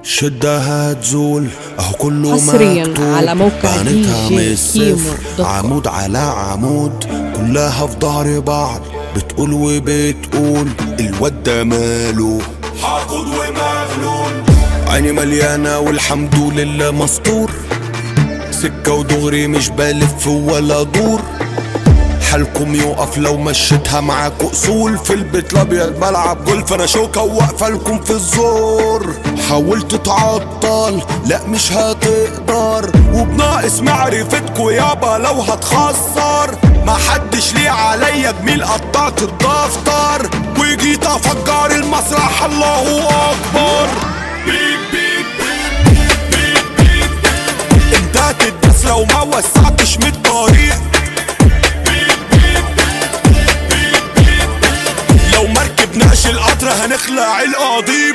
شدها هتزول اهو كله حصرياً مكتوب على موقع بنيتها دي من جي الصفر كيمو دوت كوم. عمود على عمود كلها في ظهر بعض بتقول وبتقول الواد ده ماله حاقد ومغلول عيني مليانة والحمد لله مستور سكة ودغري مش بلف ولا دور حالكم يقف لو مشيتها معاكوا اصول في البيت الابيض بلعب جولف انا شوكه وواقفه لكم في الزور حاولت تعطل لا مش هتقدر وبناقص معرفتكوا يابا لو هتخسر ما حدش ليه عليا جميل قطعت الدفتر وجيت افجر المسرح الله اكبر بيب بيب بيب بيب انت هتدس لو ما وسعتش من الطريق لو مركب نقش القطر هنخلع القضيب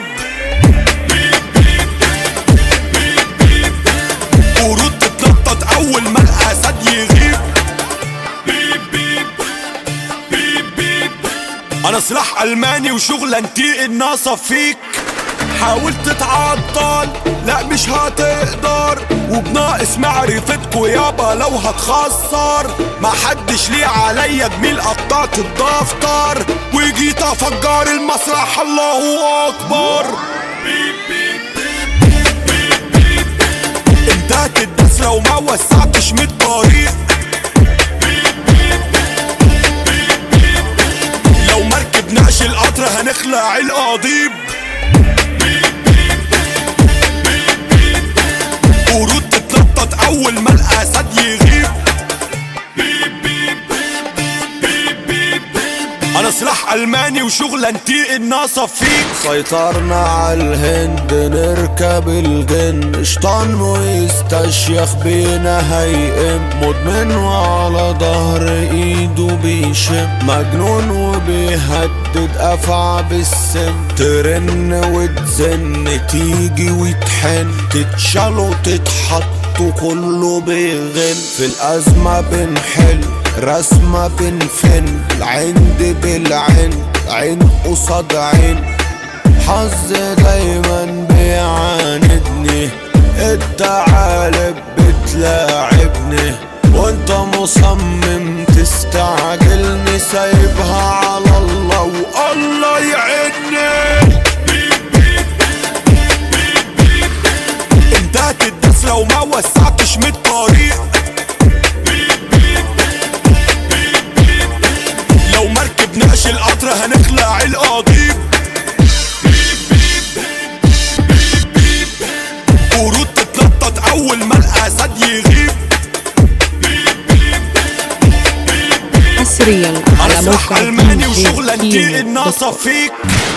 قرود تتنطط اول ما الاسد يغيب بيب بيب بيب بيب انا سلاح الماني وشغلانتي الناصة فيك حاولت تعطل لا مش هتقدر وبناقص معرفتكوا يابا لو هتخسر ما حدش ليه عليا جميل قطعت الدفتر وجيت افجر المسرح الله اكبر بيب بيب بيب بيب بيب انت هتدس لو ما وسعتش من الطريق لو مركب نقش القطر هنخلع القضيب قرود تتنطط اول ما الاسد يغيب بيب بيب بيب بيب انا سلاح الماني وشغلانتي الناصة فيك سيطرنا على الهند نركب الجن شطان ويستشيخ بينا هيقم مدمن وعلى ظهر ايده بيشم مجنون وبيهدد افعى بالسم ترن وتزن تيجي وتحن تتشال وتتحط وكله بيغن في الأزمة بنحل رسمة بنفن العند بالعين عين قصاد عين حظ دايما بيعاندني التعالب بتلاعبني وانت مصمم تستعجلني سايبها على الله والله يعيني انت هتدس لو ما وسعتش من الطريق لو مركب نقش القطر هنخلع القضيب قرود تتنطط اول ما الاسد يغيب حصريا على انا سلاح موقع الماني دي جي وشغلانتي كيمو دوت الناصة كوم. فيك